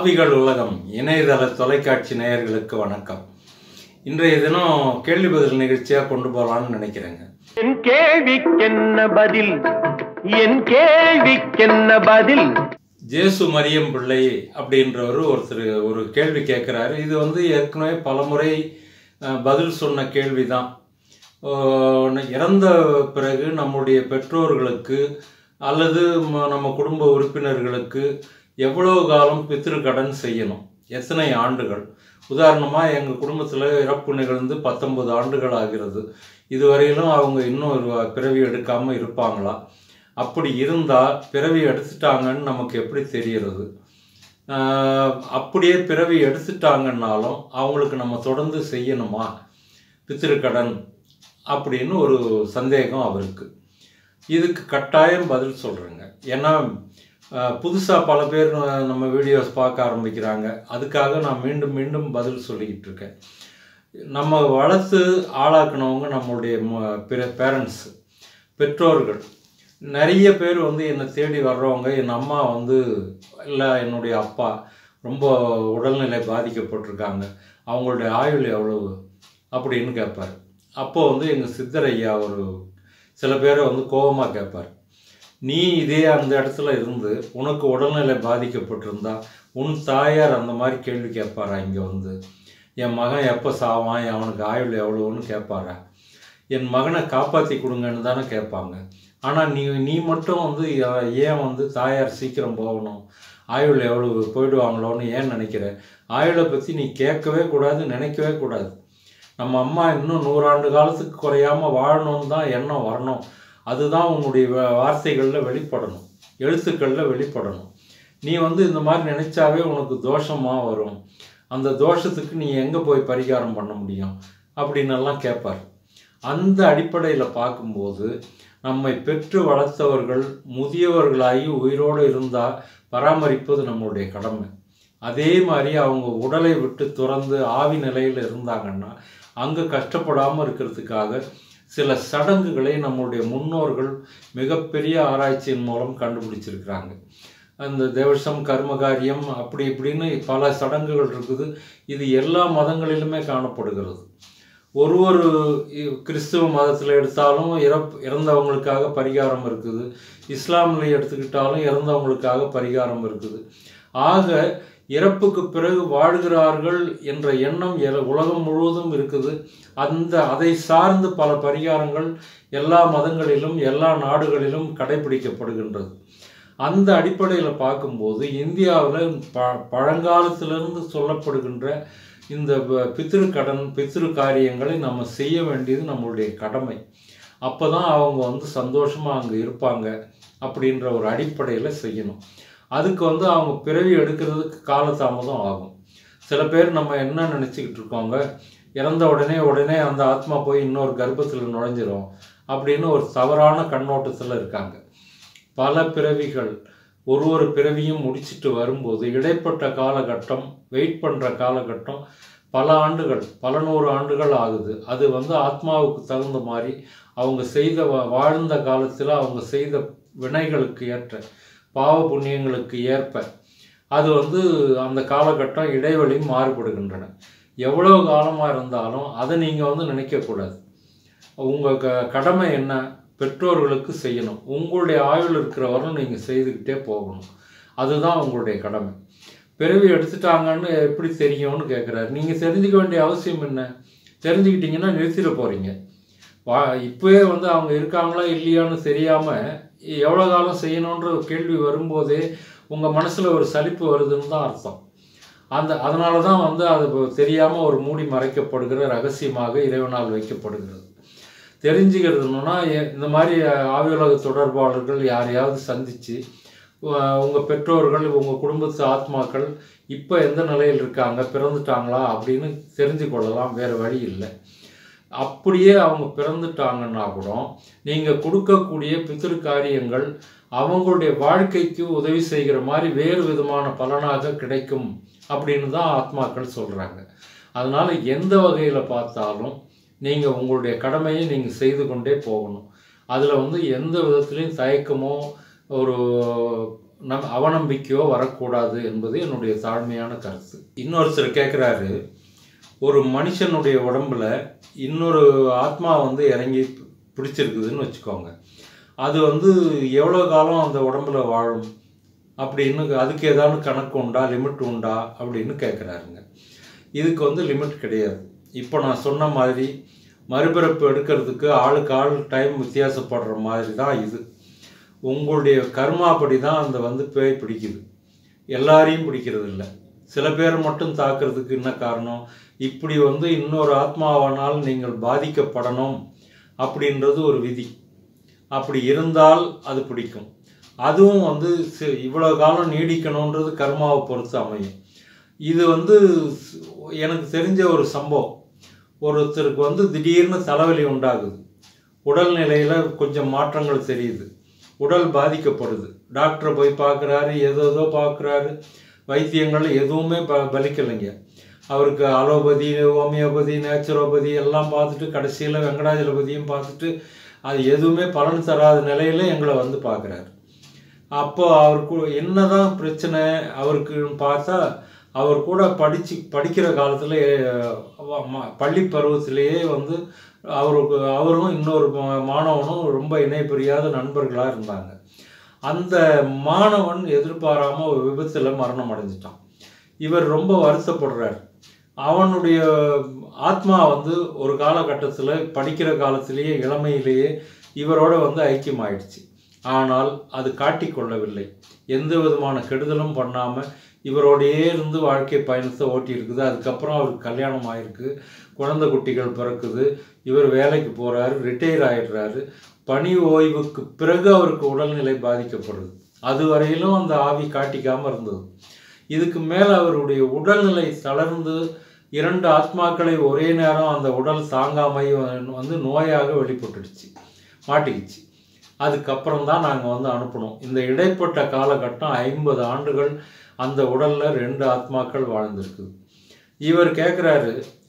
ஆவிகள் உலகம் இணையதள தொலைக்காட்சி நேயர்களுக்கு வணக்கம் இன்றைய தினம் கேள்வி பதில் நிகழ்ச்சியாக கொண்டு போகலான்னு நினைக்கிறேங்க என் கேள்விக்கென்ன பதில் என் கேள்விக்கென்ன பதில் ஜேசு மரியம் பிள்ளை அப்படின்றவர் ஒருத்தர் ஒரு கேள்வி கேட்குறாரு இது வந்து ஏற்கனவே பலமுறை அஹ், பதில் சொன்ன கேள்வி தான் இறந்த பிறகு நம்முடைய பெற்றோர்களுக்கு அல்லது ம- நம்ம குடும்ப உறுப்பினர்களுக்கு எவ்வளவு காலம் பித்திருக்கடன் செய்யணும் எத்தனை ஆண்டுகள் உதாரணமாக எங்கள் குடும்பத்தில் இறப்பு நிகழ்ந்து பத்தொன்பது ஆண்டுகள் ஆகிறது இதுவரையிலும் அவங்க இன்னும் ஒரு பிறவி எடுக்காமல் இருப்பாங்களா அப்படி இருந்தால் பிறவி எடுத்துட்டாங்கன்னு நமக்கு எப்படி தெரியறது ஆஹ் அப்படியே பிறவி எடுத்துட்டாங்கன்னாலும் அவங்களுக்கு நம்ம தொடர்ந்து செய்யணுமா பித்திருக்கடன் அப்படின்னு ஒரு சந்தேகம் அவருக்கு இதுக்கு கட்டாயம் பதில் சொல்கிறேங்க ஏன்னா புதுசாக பல பேர் அஹ், நம்ம வீடியோஸ் பார்க்க ஆரம்பிக்கிறாங்க அதுக்காக நான் மீண்டும் மீண்டும் பதில் சொல்லிக்கிட்டு இருக்கேன் நம்ம வளர்த்து ஆளாக்குனவங்க நம்மளுடைய ம- பிற பேரண்ட்ஸ் பெற்றோர்கள் நிறைய பேர் வந்து என்னை தேடி வர்றவங்க என் அம்மா வந்து இல்லை என்னுடைய அப்பா ரொம்ப உடல்நிலை பாதிக்கப்பட்டிருக்காங்க அவங்களுடைய ஆயுள் எவ்வளவு அப்படின்னு கேட்பார் அப்போ வந்து எங்கள் சித்தர் ஐயா ஒரு சில பேரை வந்து கோபமாக கேட்பார் நீ இதே அந்த இடத்துல இருந்து உனக்கு உடல்நிலை பாதிக்கப்பட்டிருந்தா உன் தாயார் அந்த மாதிரி கேள்வி கேட்பாரா இங்கே வந்து என் மகன் எப்போ சாவான் அவனுக்கு ஆயுள் எவ்வளோன்னு கேட்பாரா என் மகனை காப்பாற்றி கொடுங்கன்னு தானே கேட்பாங்க ஆனால் நீ நீ மட்டும் வந்து ஏ- ஏன் வந்து தாயார் சீக்கிரம் போகணும் ஆயுள் எவ்வளவு போயிடுவாங்களோன்னு ஏன் நினைக்கிற ஆயுளை பற்றி நீ கேட்கவே கூடாது நினைக்கவே கூடாது நம்ம அம்மா இன்னும் நூறாண்டு காலத்துக்கு குறையாம வாழணும்னு தான் எண்ணம் வரணும் அதுதான் உன்னுடைய வா- வார்த்தைகள்ல வெளிப்படணும் எழுத்துக்களில் வெளிப்படணும் நீ வந்து இந்த மாதிரி நினைச்சாவே உனக்கு தோஷமாக வரும் அந்த தோஷத்துக்கு நீ எங்கே போய் பரிகாரம் பண்ண முடியும் அப்படின்னு எல்லாம் கேட்பார் அந்த அடிப்படையில் பார்க்கும்போது நம்மை பெற்று வளர்த்தவர்கள் முதியவர்களாகி உயிரோடு இருந்தால் பராமரிப்பது நம்மளுடைய கடமை அதே மாதிரி அவங்க உடலை விட்டு துறந்து ஆவி நிலையில் இருந்தாங்கன்னா அங்கே கஷ்டப்படாமல் இருக்கிறதுக்காக சில சடங்குகளை நம்முடைய முன்னோர்கள் மிகப்பெரிய ஆராய்ச்சியின் மூலம் கண்டுபிடிச்சிருக்கிறாங்க அந்த தேவசம் கர்மகாரியம் அப்படி இப்படின்னு பல சடங்குகள் இருக்குது இது எல்லா மதங்களிலுமே காணப்படுகிறது ஒரு ஒரு இ- கிறிஸ்துவ மதத்தில் எடுத்தாலும் இறப் இறந்தவங்களுக்காக பரிகாரம் இருக்குது இஸ்லாமில் எடுத்துக்கிட்டாலும் இறந்தவங்களுக்காக பரிகாரம் இருக்குது ஆக இறப்புக்கு பிறகு வாழ்கிறார்கள் என்ற எண்ணம் எல- உலகம் முழுவதும் இருக்குது அந்த அதை சார்ந்து பல பரிகாரங்கள் எல்லா மதங்களிலும் எல்லா நாடுகளிலும் கடைபிடிக்கப்படுகின்றது அந்த அடிப்படையில் பார்க்கும்போது இந்தியாவில் ப பழங்காலத்திலிருந்து சொல்லப்படுகின்ற இந்த ப- பித்ரு கடன் பித்ரு காரியங்களை நம்ம செய்ய வேண்டியது நம்மளுடைய கடமை அப்போ தான் அவங்க வந்து சந்தோஷமாக அங்கே இருப்பாங்க அப்படின்ற ஒரு அடிப்படையில் செய்யணும் அதுக்கு வந்து அவங்க பிறவி எடுக்கிறதுக்கு காலதாமதம் ஆகும் சில பேர் நம்ம என்ன நினச்சிக்கிட்டு இருக்கோங்க இறந்த உடனே உடனே அந்த ஆத்மா போய் இன்னொரு கர்ப்பத்தில் நுழைஞ்சிரும் அப்படின்னு ஒரு தவறான கண்ணோட்டத்தில் இருக்காங்க பல பிறவிகள் ஒரு ஒரு பிறவியும் முடிச்சிட்டு வரும்போது இடைப்பட்ட காலகட்டம் வெயிட் பண்ணுற காலகட்டம் பல ஆண்டுகள் பல நூறு ஆண்டுகள் ஆகுது அது வந்து ஆத்மாவுக்கு தகுந்த மாதிரி அவங்க செய்த வா- வாழ்ந்த காலத்தில் அவங்க செய்த வினைகளுக்கு ஏற்ற பாவ புண்ணியங்களுக்கு ஏற்ப அது வந்து அந்த காலகட்டம் இடைவெளி மாறுபடுகின்றன எவ்வளவு காலமாக இருந்தாலும் அதை நீங்கள் வந்து நினைக்கக்கூடாது உங்கள் க கடமை என்ன பெற்றோர்களுக்கு செய்யணும் உங்களுடைய ஆயுள் இருக்கிற வரையும் நீங்கள் செய்துக்கிட்டே போகணும் அதுதான் உங்களுடைய கடமை பிறவி எடுத்துட்டாங்கன்னு எப்படி தெரியும்னு கேட்குறாரு நீங்கள் தெரிஞ்சுக்க வேண்டிய அவசியம் என்ன தெரிஞ்சுக்கிட்டீங்கன்னா நிறுத்திட போகிறீங்க வா இப்போவே வந்து அவங்க இருக்காங்களா இல்லையான்னு தெரியாமல் எவ்வளோ காலம் செய்யணுன்ற ஒரு கேள்வி வரும்போதே உங்கள் மனசில் ஒரு சலிப்பு வருதுன்னு தான் அர்த்தம் அந்த அதனால தான் வந்து அது தெரியாமல் ஒரு மூடி மறைக்கப்படுகிற ரகசியமாக இறைவனால் வைக்கப்படுகிறது தெரிஞ்சுக்கிறதுனா இந்த மாதிரி ஆவியுலக தொடர்பாளர்கள் யாரையாவது சந்தித்து உங்கள் பெற்றோர்கள் உங்கள் குடும்பத்து ஆத்மாக்கள் இப்போ எந்த நிலையில் இருக்காங்க பிறந்துட்டாங்களா அப்படின்னு தெரிஞ்சு கொள்ளலாம் வேறு வழி இல்லை அப்படியே அவங்க பிறந்துட்டாங்கன்னா கூட நீங்கள் கொடுக்கக்கூடிய பித்திரு காரியங்கள் அவங்களுடைய வாழ்க்கைக்கு உதவி செய்கிற மாதிரி வேறு விதமான பலனாக கிடைக்கும் அப்படின்னு தான் ஆத்மாக்கள் சொல்கிறாங்க அதனால் எந்த வகையில் பார்த்தாலும் நீங்கள் உங்களுடைய கடமையை நீங்கள் செய்து கொண்டே போகணும் அதில் வந்து எந்த விதத்துலையும் தயக்கமோ ஒரு நம் அவநம்பிக்கையோ வரக்கூடாது என்பது என்னுடைய தாழ்மையான கருத்து இன்னொருத்தர் கேட்குறாரு ஒரு மனுஷனுடைய உடம்புல இன்னொரு ஆத்மா வந்து இறங்கி பிடிச்சிருக்குதுன்னு வச்சுக்கோங்க அது வந்து எவ்வளோ காலம் அந்த உடம்புல வாழும் அப்படின்னு அதுக்கு ஏதாவது கணக்கு உண்டா லிமிட் உண்டா அப்படின்னு கேட்குறாருங்க இதுக்கு வந்து லிமிட் கிடையாது இப்போ நான் சொன்ன மாதிரி மறுபிறப்பு எடுக்கிறதுக்கு ஆளுக்கு ஆள் டைம் வித்தியாசப்படுற மாதிரி தான் இது உங்களுடைய கர்மாப்படி தான் அந்த வந்து பேய் பிடிக்குது எல்லாரையும் பிடிக்கிறது இல்லை சில பேர் மட்டும் தாக்குறதுக்கு என்ன காரணம் இப்படி வந்து இன்னொரு ஆத்மாவானால் நீங்கள் பாதிக்கப்படணும் அப்படின்றது ஒரு விதி அப்படி இருந்தால் அது பிடிக்கும் அதுவும் வந்து சி- இவ்வளவு காலம் நீடிக்கணுன்றது கர்மாவை பொறுத்து அமையும் இது வந்து ஸ்- எனக்கு தெரிஞ்ச ஒரு சம்பவம் ஒருத்தருக்கு வந்து திடீர்னு தலைவலி உண்டாகுது உடல்நிலையில் கொஞ்சம் மாற்றங்கள் தெரியுது உடல் பாதிக்கப்படுது டாக்டரை போய் பார்க்குறாரு ஏதோ பார்க்குறாரு வைத்தியங்கள் எதுவுமே ப பலிக்கலைங்க அவருக்கு அலோபதி ஹோமியோபதி நேச்சுரோபதி எல்லாம் பார்த்துட்டு கடைசியில் வெங்கடாஜலபதியும் பார்த்துட்டு அது எதுவுமே பலன் தராத நிலையில எங்களை வந்து பார்க்குறாரு அப்போ அவருக்கு என்னதான் பிரச்சனை அவருக்குன்னு பார்த்தா அவர் கூட படிச்சு படிக்கிற காலத்தில் பள்ளி பருவத்திலேயே வந்து அவருக்கு அவரும் இன்னொரு மா- மாணவனும் ரொம்ப இணை பிரியாத நண்பர்களாக இருந்தாங்க அந்த மாணவன் எதிர்பாராம ஒரு விபத்தில் மரணம் அடைஞ்சிட்டான் இவர் ரொம்ப வருத்தப்படுறார் அவனுடைய ஆத்மா வந்து ஒரு காலகட்டத்தில் படிக்கிற காலத்திலேயே இளமையிலேயே இவரோட வந்து ஐக்கியமாயிடுச்சு ஆனால் அது காட்டிக்கொள்ளவில்லை எந்த விதமான கெடுதலும் பண்ணாமல் இவரோடையே இருந்து வாழ்க்கை பயணத்தை ஓட்டி இருக்குது அதுக்கப்புறம் அவருக்கு கல்யாணம் ஆயிருக்கு குழந்தை குட்டிகள் பிறக்குது இவர் வேலைக்கு போகிறாரு ரிட்டையர் ஆயிடுறாரு பணி ஓய்வுக்கு பிறகு அவருக்கு உடல்நிலை பாதிக்கப்படுது அது வரையிலும் அந்த ஆவி காட்டிக்காமல் இருந்தது இதுக்கு மேலே அவருடைய உடல்நிலை தளர்ந்து இரண்டு ஆத்மாக்களை ஒரே நேரம் அந்த உடல் தாங்காமை வந்து நோயாக வெளிப்பட்டுடுச்சு மாட்டிக்கிச்சு அதுக்கப்புறம் தான் நாங்கள் வந்து அனுப்பணும் இந்த இடைப்பட்ட காலகட்டம் ஐம்பது ஆண்டுகள் அந்த உடலில் ரெண்டு ஆத்மாக்கள் வாழ்ந்திருக்குது இவர் கேட்குறாரு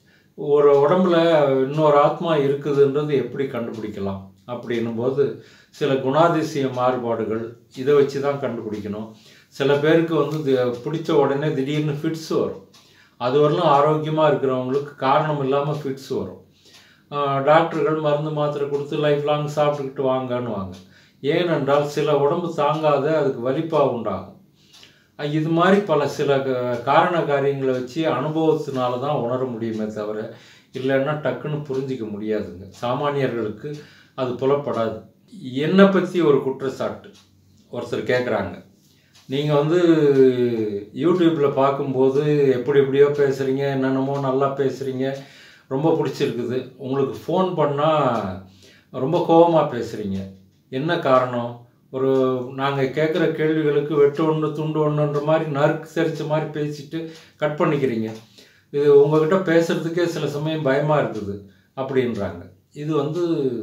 ஒரு உடம்புல இன்னொரு ஆத்மா இருக்குதுன்றது எப்படி கண்டுபிடிக்கலாம் அப்படின்னும் போது சில குணாதிசய மாறுபாடுகள் இதை வச்சு தான் கண்டுபிடிக்கணும் சில பேருக்கு வந்து தி- பிடிச்ச உடனே திடீர்னு ஃபிட்ஸ் வரும் அது வரலும் ஆரோக்கியமாக இருக்கிறவங்களுக்கு காரணம் இல்லாமல் ஃபிட்ஸ் வரும் ஆஹ் டாக்டர்கள் மருந்து மாத்திரை கொடுத்து லைஃப் லாங் சாப்பிட்டுக்கிட்டு வாங்கன்னுவாங்க ஏனென்றால் சில உடம்பு தாங்காத அதுக்கு வலிப்பா உண்டாகும் அஹ் இது மாதிரி பல சில க- காரண காரியங்களை வச்சு அனுபவத்தினால தான் உணர முடியுமே தவிர இல்லைன்னா டக்குன்னு புரிஞ்சிக்க முடியாதுங்க சாமானியர்களுக்கு அது புலப்படாது என்னை பற்றி ஒரு குற்றச்சாட்டு ஒருத்தர் கேட்குறாங்க நீங்கள் வந்து யூடியூப்பில் பார்க்கும்போது எப்படி எப்படியோ பேசுகிறீங்க என்னென்னமோ நல்லா பேசுகிறீங்க ரொம்ப பிடிச்சிருக்குது உங்களுக்கு ஃபோன் பண்ணால் ரொம்ப கோபமாக பேசுகிறீங்க என்ன காரணம் ஒரு நாங்கள் கேட்குற கேள்விகளுக்கு வெட்டு ஒன்று துண்டு ஒன்றுன்ற மாதிரி நறுக்கு சரிச்ச மாதிரி பேசிட்டு கட் பண்ணிக்கிறீங்க இது உங்ககிட்ட பேசுகிறதுக்கே சில சமயம் பயமாக இருக்குது அப்படின்றாங்க இது வந்து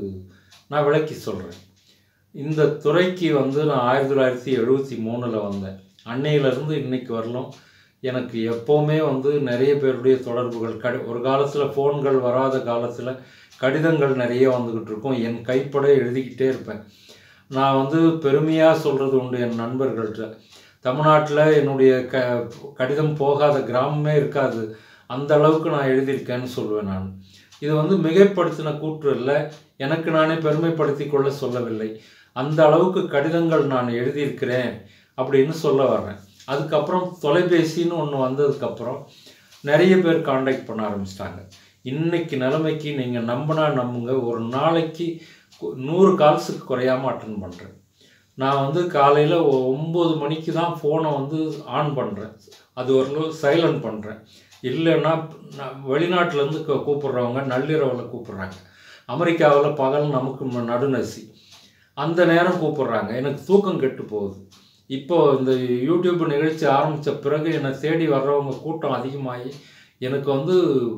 நான் விளக்கி சொல்கிறேன் இந்த துறைக்கு வந்து நான் ஆயிரத்தி தொள்ளாயிரத்தி எழுபத்தி மூணில் வந்தேன் அன்னையிலேருந்து இன்னைக்கு வரலும் எனக்கு எப்போவுமே வந்து நிறைய பேருடைய தொடர்புகள் கடி ஒரு காலத்தில் ஃபோன்கள் வராத காலத்தில் கடிதங்கள் நிறைய வந்துக்கிட்டு இருக்கும் என் கைப்பட எழுதிக்கிட்டே இருப்பேன் நான் வந்து பெருமையாக சொல்கிறது உண்டு என் நண்பர்கள்ட்ட தமிழ்நாட்டில் என்னுடைய க கடிதம் போகாத கிராமமே இருக்காது அந்த அளவுக்கு நான் எழுதியிருக்கேன்னு சொல்லுவேன் நான் இது வந்து மிகைப்படுத்தின கூற்று இல்லை எனக்கு நானே பெருமைப்படுத்தி கொள்ள சொல்லவில்லை அந்த அளவுக்கு கடிதங்கள் நான் எழுதியிருக்கிறேன் அப்படின்னு சொல்ல வர்றேன் அதுக்கப்புறம் தொலைபேசின்னு ஒன்று வந்ததுக்கப்புறம் நிறைய பேர் காண்டாக்ட் பண்ண ஆரம்பிச்சிட்டாங்க இன்னைக்கு நிலைமைக்கு நீங்கள் நம்பினா நம்புங்க ஒரு நாளைக்கு கு- நூறு கால்ஸுக்கு குறையாமல் அட்டன் பண்ணுறேன் நான் வந்து காலையில் ஒம்பது மணிக்கு தான் ஃபோனை வந்து ஆன் பண்ணுறேன் அது ஒரு சைலண்ட் பண்ணுறேன் இல்லைன்னா நான் வெளிநாட்டிலேருந்து கூப்பிட்றவங்க நள்ளிரவில் கூப்பிட்றாங்க அமெரிக்காவில் பகல் நமக்கு ம- நடுநசி அந்த நேரம் கூப்பிட்றாங்க எனக்கு தூக்கம் கெட்டு போகுது இப்போ இந்த யூடியூப் நிகழ்ச்சி ஆரம்பித்த பிறகு என்னை தேடி வர்றவங்க கூட்டம் அதிகமாகி எனக்கு வந்து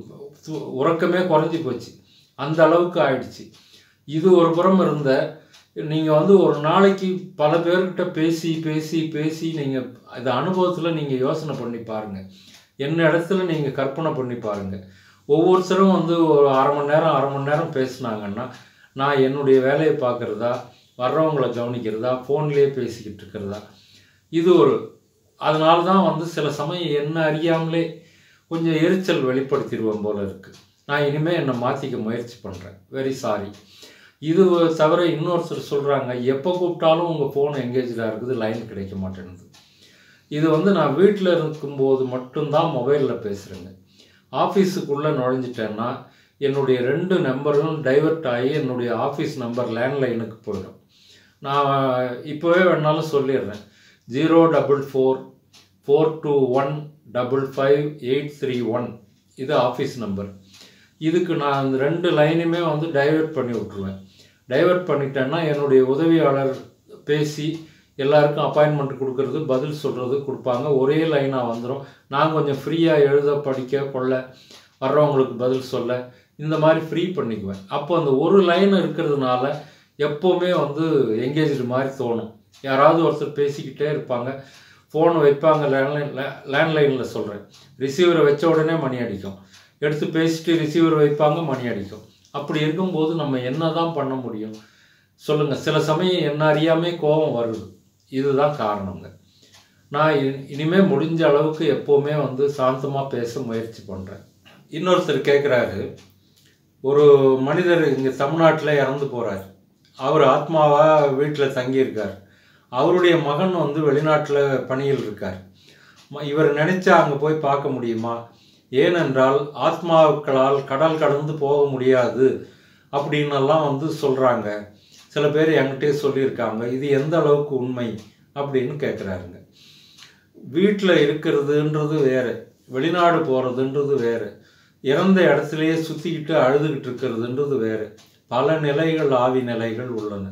து- உறக்கமே குறைஞ்சி போச்சு அந்த அளவுக்கு ஆயிடுச்சு இது ஒரு புறம் இருந்த நீங்கள் வந்து ஒரு நாளைக்கு பல பேர்கிட்ட பேசி பேசி பேசி நீங்கள் இது அனுபவத்தில் நீங்கள் யோசனை பண்ணி பாருங்கள் என்ன இடத்துல நீங்கள் கற்பனை பண்ணி பாருங்கள் ஒவ்வொருத்தரும் வந்து ஒரு அரை மணி நேரம் அரை மணி நேரம் பேசுனாங்கன்னா நான் என்னுடைய வேலையை பார்க்குறதா வர்றவங்கள கவனிக்கிறதா ஃபோன்லேயே பேசிக்கிட்டு இருக்கிறதா இது ஒரு அதனால தான் வந்து சில சமயம் என்ன அறியாமலே கொஞ்சம் எரிச்சல் வெளிப்படுத்திடுவேன் போல இருக்குது நான் இனிமேல் என்னை மாற்றிக்க முயற்சி பண்ணுறேன் வெரி சாரி இது தவிர இன்னொருத்தர் சொல்கிறாங்க எப்போ கூப்பிட்டாலும் உங்கள் ஃபோன் எங்கேஜாக இருக்குது லைன் கிடைக்க மாட்டேங்குது இது வந்து நான் வீட்டில் இருக்கும்போது மட்டும்தான் மொபைலில் பேசுகிறேங்க ஆஃபீஸுக்குள்ளே நுழைஞ்சிட்டேன்னா என்னுடைய ரெண்டு நம்பரும் டைவர்ட் ஆகி என்னுடைய ஆஃபீஸ் நம்பர் லேண்ட்லைனுக்கு போயிடும் நான் இப்போவே வேணாலும் சொல்லிடுறேன் zero double four four two one double five eight three one இது ஆஃபீஸ் நம்பர் இதுக்கு நான் அந்த ரெண்டு லைனுமே வந்து டைவர்ட் பண்ணி விட்ருவேன் டைவர்ட் பண்ணிட்டேன்னா என்னுடைய உதவியாளர் பேசி எல்லாருக்கும் அப்பாயின்மெண்ட் கொடுக்கறது பதில் சொல்கிறது கொடுப்பாங்க ஒரே லைனாக வந்துடும் நான் கொஞ்சம் ஃப்ரீயாக எழுத படிக்க கொள்ள வர்றவங்களுக்கு பதில் சொல்ல இந்த மாதிரி ஃப்ரீ பண்ணிக்குவேன் அப்போ அந்த ஒரு லைன் இருக்கிறதுனால எப்போவுமே வந்து எங்கேஜ்டு மாதிரி தோணும் யாராவது ஒருத்தர் பேசிக்கிட்டே இருப்பாங்க ஃபோன் வைப்பாங்க லேண்ட்லைன் லேண்ட்லைனில் சொல்கிறேன் ரிசீவரை வச்ச உடனே மணி அடிக்கும் எடுத்து பேசிட்டு ரிசீவர் வைப்பாங்க மணி அடிக்கும் அப்படி இருக்கும்போது நம்ம என்ன தான் பண்ண முடியும் சொல்லுங்கள் சில சமயம் என்ன அறியாமே கோபம் வருது இதுதான் காரணங்க நான் இ- இனிமே முடிஞ்ச அளவுக்கு எப்போவுமே வந்து சாந்தமாக பேச முயற்சி பண்ணுறேன் இன்னொருத்தர் கேட்குறாரு ஒரு மனிதர் இங்கே தமிழ்நாட்டில் இறந்து போகிறார் அவர் ஆத்மாவாக வீட்டில் தங்கியிருக்கார் அவருடைய மகன் வந்து வெளிநாட்டில் பணியில் இருக்கார் ம- இவர் நினைச்சா அங்கே போய் பார்க்க முடியுமா ஏனென்றால் ஆத்மாக்களால் கடல் கடந்து போக முடியாது அப்படின்னெல்லாம் வந்து சொல்கிறாங்க சில பேர் என்கிட்டயே சொல்லியிருக்காங்க இது எந்த அளவுக்கு உண்மை அப்படின்னு கேட்குறாருங்க வீட்டில் இருக்கிறதுன்றது வேறு வெளிநாடு போகிறதுன்றது வேறு இறந்த இடத்துலையே சுற்றிக்கிட்டு அழுதுகிட்டு இருக்கிறதுன்றது வேறு பல நிலைகள் ஆவி நிலைகள் உள்ளன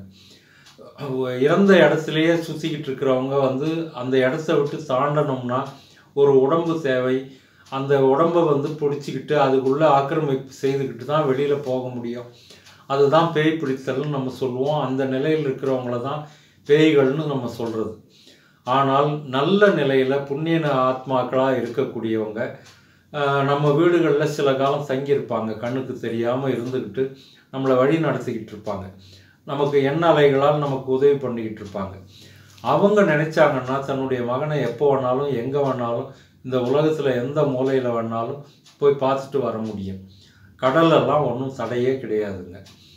இறந்த இடத்துலையே சுற்றிக்கிட்டு இருக்கிறவங்க வந்து அந்த இடத்த விட்டு தாண்டணும்னா ஒரு உடம்பு தேவை அந்த உடம்பை வந்து பிடிச்சிக்கிட்டு அதுக்குள்ளே ஆக்கிரமிப்பு செய்துக்கிட்டு தான் வெளியில் போக முடியும் அதுதான் பேய் பிடித்தல்னு நம்ம சொல்லுவோம் அந்த நிலையில் இருக்கிறவங்கள தான் பேய்கள்னு நம்ம சொல்கிறது ஆனால் நல்ல நிலையில் புண்ணிய ஆத்மாக்களாக இருக்கக்கூடியவங்க ஆஹ், நம்ம வீடுகளில் சில காலம் தங்கியிருப்பாங்க கண்ணுக்கு தெரியாமல் இருந்துக்கிட்டு நம்மளை வழி நடத்திக்கிட்டு இருப்பாங்க நமக்கு எண்ண அலைகளால் நமக்கு உதவி பண்ணிக்கிட்டு இருப்பாங்க அவங்க நினைச்சாங்கன்னா தன்னுடைய மகனை எப்போ வேணாலும் எங்கே வேணாலும் இந்த உலகத்தில் எந்த மூலையில் வேணாலும் போய் பார்த்துட்டு வர முடியும் கடலெல்லாம் ஒன்றும் தடையே கிடையாதுங்க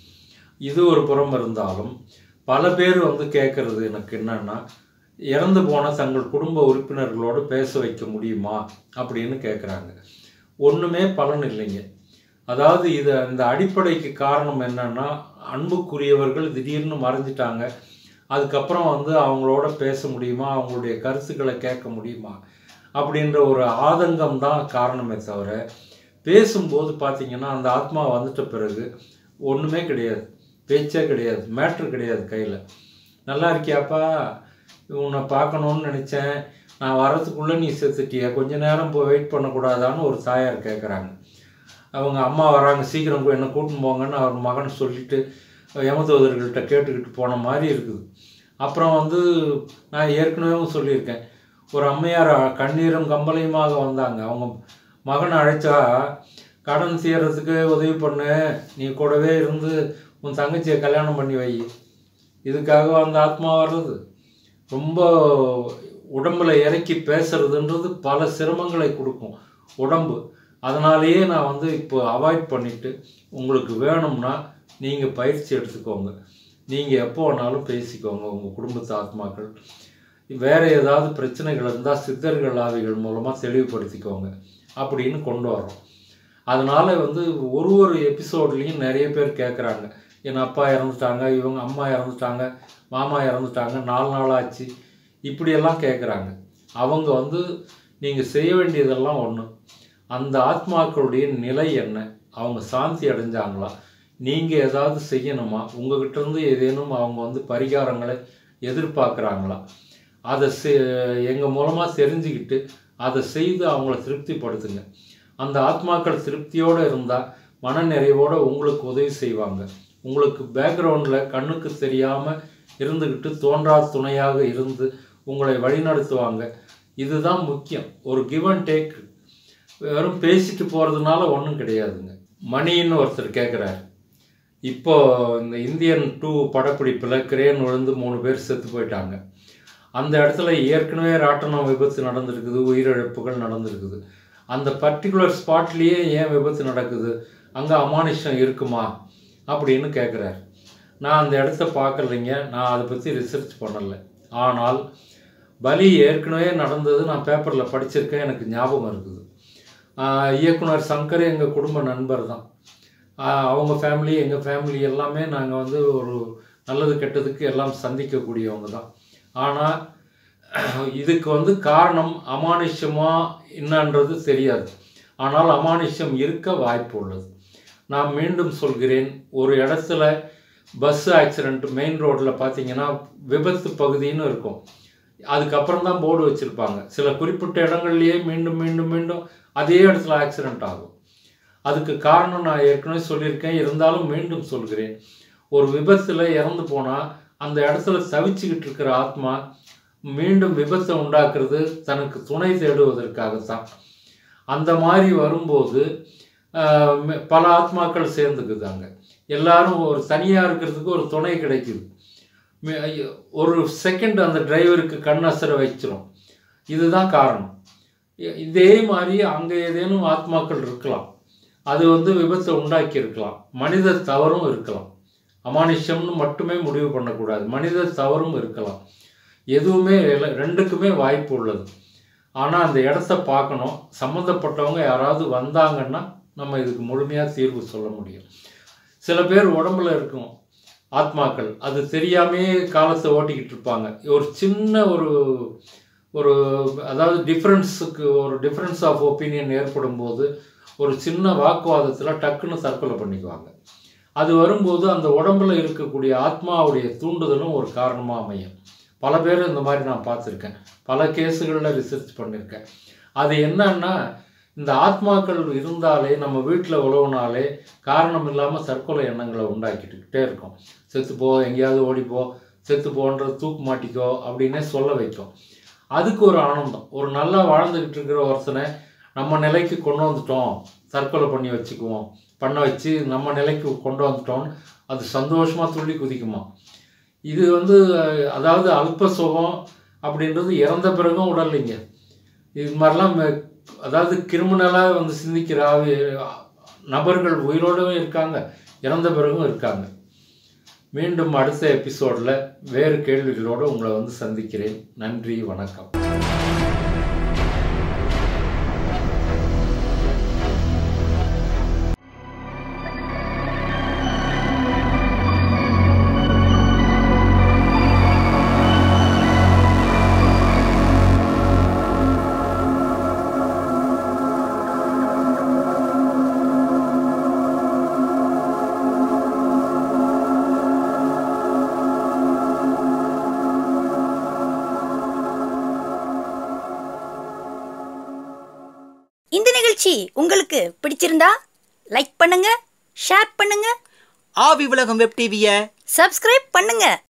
இது ஒரு புறம் இருந்தாலும் பல பேர் வந்து கேட்குறது எனக்கு என்னன்னா இறந்து போன தங்கள் குடும்ப உறுப்பினர்களோடு பேச வைக்க முடியுமா அப்படின்னு கேட்குறாங்க ஒன்றுமே பலன் இல்லைங்க அதாவது இது இந்த அடிப்படைக்கு காரணம் என்னன்னா அன்புக்குரியவர்கள் திடீர்னு மறைஞ்சிட்டாங்க அதுக்கப்புறம் வந்து அவங்களோட பேச முடியுமா அவங்களுடைய கருத்துக்களை கேட்க முடியுமா அப்படின்ற ஒரு ஆதங்கம் தான் காரணமே தவிர பேசும்போது பார்த்தீங்கன்னா அந்த ஆத்மா வந்துட்ட பிறகு ஒன்றுமே கிடையாது பேச்சே கிடையாது மேட்ரு கிடையாது கையில் நல்லா இருக்கியாப்பா உன்னை பார்க்கணுன்னு நினச்சேன் நான் வரதுக்குள்ளே நீ செத்துட்டியா கொஞ்ச நேரம் போய் வெயிட் பண்ணக்கூடாதான்னு ஒரு தாயார் கேட்குறாங்க அவங்க அம்மா வராங்க சீக்கிரம் போய் என்னை கூட்டின்னு போங்கன்னு அவர் மகன் சொல்லிட்டு யமதூதர்கள்ட்ட கேட்டுக்கிட்டு போன மாதிரி இருக்குது அப்புறம் வந்து நான் ஏற்கனவே சொல்லியிருக்கேன் ஒரு அம்மையார் கண்ணீரும் கம்பளையுமாக வந்தாங்க அவங்க மகனை அழைச்சா கடன் தீர்றதுக்கு உதவி பண்ணு நீ கூடவே இருந்து உன் தங்கச்சியை கல்யாணம் பண்ணி வை இதுக்காக அந்த ஆத்மா வர்றது ரொம்ப உடம்புல இறக்கி பேசுறதுன்றது பல சிரமங்களை கொடுக்கும் உடம்பு அதனாலேயே நான் வந்து இப்போ அவாய்ட் பண்ணிட்டு உங்களுக்கு வேணும்னா நீங்கள் பயிற்சி எடுத்துக்கோங்க நீங்கள் எப்போ வேணாலும் பேசிக்கோங்க உங்கள் குடும்பத்து ஆத்மாக்கள் வேறு ஏதாவது பிரச்சனைகள் இருந்தால் சித்தர்கள் ஆவிகள் மூலமாக தெளிவுபடுத்திக்கோங்க அப்படின்னு கொண்டு வரோம் அதனால் வந்து ஒரு ஒரு எபிசோட்லேயும் நிறைய பேர் கேட்குறாங்க என் அப்பா இறந்துட்டாங்க இவங்க அம்மா இறந்துட்டாங்க மாமா இறந்துட்டாங்க நாலு நாள் ஆச்சு இப்படியெல்லாம் கேட்குறாங்க அவங்க வந்து நீங்கள் செய்ய வேண்டியதெல்லாம் ஒன்று அந்த ஆத்மாக்களுடைய நிலை என்ன அவங்க சாந்தி அடைஞ்சாங்களா நீங்கள் ஏதாவது செய்யணுமா உங்ககிட்ட இருந்து ஏதேனும் அவங்க வந்து பரிகாரங்களை எதிர்பார்க்குறாங்களா அதை செ எங்கள் மூலமாக தெரிஞ்சுக்கிட்டு அதை செய்து அவங்கள திருப்திப்படுத்துங்க அந்த ஆத்மாக்கள் திருப்தியோடு இருந்தால் மன நிறைவோடு உங்களுக்கு உதவி செய்வாங்க உங்களுக்கு பேக்ரவுண்டில் கண்ணுக்கு தெரியாமல் இருந்துக்கிட்டு தோன்றா துணையாக இருந்து உங்களை வழிநடத்துவாங்க இதுதான் முக்கியம் ஒரு கிவ் அண்ட் டேக் வெறும் பேசிட்டு போகிறதுனால ஒன்றும் கிடையாதுங்க மணின்னு ஒருத்தர் கேட்குறாரு இப்போ இந்த இந்தியன் டூ படப்பிடிப்பில் கிரேன் விழுந்து மூணு பேர் செத்து போயிட்டாங்க அந்த இடத்துல ஏற்கனவே ராட்டனம் விபத்து நடந்திருக்குது உயிரிழப்புகள் நடந்திருக்குது அந்த பர்டிகுலர் ஸ்பாட்லேயே ஏன் விபத்து நடக்குது அங்கே அமானுஷம் இருக்குமா அப்படின்னு கேட்குறாரு நான் அந்த இடத்த பார்க்கலைங்க நான் அதை பற்றி ரிசர்ச் பண்ணலை ஆனால் பலி ஏற்கனவே நடந்தது நான் பேப்பரில் படிச்சிருக்கேன் எனக்கு ஞாபகம் இருக்குது ஆஹ் இயக்குனர் சங்கர் எங்கள் குடும்ப நண்பர் தான் ஆஹ் அவங்க ஃபேமிலி எங்கள் ஃபேமிலி எல்லாமே நாங்கள் வந்து ஒரு நல்லது கெட்டதுக்கு எல்லாம் சந்திக்கக்கூடியவங்க தான் ஆனால் இதுக்கு வந்து காரணம் அமானுஷ்யமா என்னன்றது தெரியாது ஆனால் அமானுஷ்யம் இருக்க வாய்ப்பு உள்ளது நான் மீண்டும் சொல்கிறேன் ஒரு இடத்துல பஸ் ஆக்சிடெண்ட் மெயின் ரோட்டில் பார்த்தீங்கன்னா விபத்து பகுதின்னு இருக்கும் அதுக்கப்புறம் தான் போர்டு வச்சுருப்பாங்க சில குறிப்பிட்ட இடங்கள்லையே மீண்டும் மீண்டும் மீண்டும் அதே இடத்துல ஆக்சிடெண்ட் ஆகும் அதுக்கு காரணம் நான் ஏற்கனவே சொல்லியிருக்கேன் இருந்தாலும் மீண்டும் சொல்கிறேன் ஒரு விபத்தில் இறந்து போனால் அந்த இடத்துல தவிச்சுக்கிட்டு இருக்கிற ஆத்மா மீண்டும் விபத்தை உண்டாக்குறது தனக்கு துணை தேடுவதற்காகத்தான் அந்த மாதிரி வரும்போது ஆஹ், மெ- பல ஆத்மாக்கள் சேர்ந்துக்குதாங்க எல்லாரும் ஒரு தனியாக இருக்கிறதுக்கு ஒரு துணை கிடைக்குது மே- ஐயோ, ஒரு செகண்ட் அந்த டிரைவருக்கு கண் அசர வச்சிரும் இதுதான் காரணம் இ- இதே மாதிரி அங்கே ஏதேனும் ஆத்மாக்கள் இருக்கலாம் அது வந்து விபத்தை உண்டாக்கி இருக்கலாம் மனித தவறும் இருக்கலாம் அமானுஷ்யம்னு மட்டுமே முடிவு பண்ணக்கூடாது மனித தவறும் இருக்கலாம் எதுவுமே இல்லை ரெண்டுக்குமே வாய்ப்பு உள்ளது ஆனால் அந்த இடத்த பார்க்கணும் சம்மந்தப்பட்டவங்க யாராவது வந்தாங்கன்னா நம்ம இதுக்கு முழுமையாக தீர்வு சொல்ல முடியும் சில பேர் உடம்புல இருக்கும் ஆத்மாக்கள் அது தெரியாமே காலத்தை ஓட்டிக்கிட்டு இருப்பாங்க ஒரு சின்ன ஒரு ஒரு அதாவது டிஃப்ரென்ஸுக்கு ஒரு டிஃப்ரென்ஸ் ஆஃப் ஒப்பீனியன் ஏற்படும் போது ஒரு சின்ன வாக்குவாதத்தில் டக்குன்னு தற்கொலை பண்ணிக்குவாங்க அது வரும்போது அந்த உடம்புல இருக்கக்கூடிய ஆத்மாவுடைய தூண்டுதலும் ஒரு காரணமாக அமையும் பல பேர் இந்த மாதிரி நான் பார்த்துருக்கேன் பல கேஸுகளில் ரிசர்ச் பண்ணியிருக்கேன் அது என்னன்னா இந்த ஆத்மாக்கள் இருந்தாலே நம்ம வீட்டில் உழவுனாலே காரணம் இல்லாமல் தற்கொலை எண்ணங்களை உண்டாக்கிட்டுக்கிட்டே இருக்கும் செத்துப்போ எங்கேயாவது ஓடிப்போ செத்து போன்ற தூக்கு மாட்டிக்கோ அப்படின்னே சொல்ல வைக்கும் அதுக்கு ஒரு ஆனந்தம் ஒரு நல்லா வாழ்ந்துக்கிட்டு இருக்கிற ஒருத்தனை நம்ம நிலைக்கு கொண்டு வந்துட்டோம் தற்கொலை பண்ணி வச்சுக்குவோம் பண்ண வச்சு நம்ம நிலைக்கு கொண்டு வந்துட்டோம்னு அது சந்தோஷமாக துள்ளி குதிக்குமா இது வந்து அஹ், அதாவது அல்ப சுகம் அப்படின்றது இறந்த பிறகும் உடல்லைங்க இது மாதிரிலாம் மெ- அதாவது கிரிமினலாக வந்து சிந்திக்கிற ஆவி- நபர்கள் உயிரோடவும் இருக்காங்க இறந்த பிறகும் இருக்காங்க மீண்டும் அடுத்த எபிசோடில் வேறு கேள்விகளோடு உங்களை வந்து சந்திக்கிறேன் நன்றி வணக்கம் இந்த நிகழ்ச்சி உங்களுக்கு பிடிச்சிருந்தா லைக் பண்ணுங்க ஷேர் பண்ணுங்க ஆவி உலகம் வெப் டிவியை சப்ஸ்கிரைப் பண்ணுங்க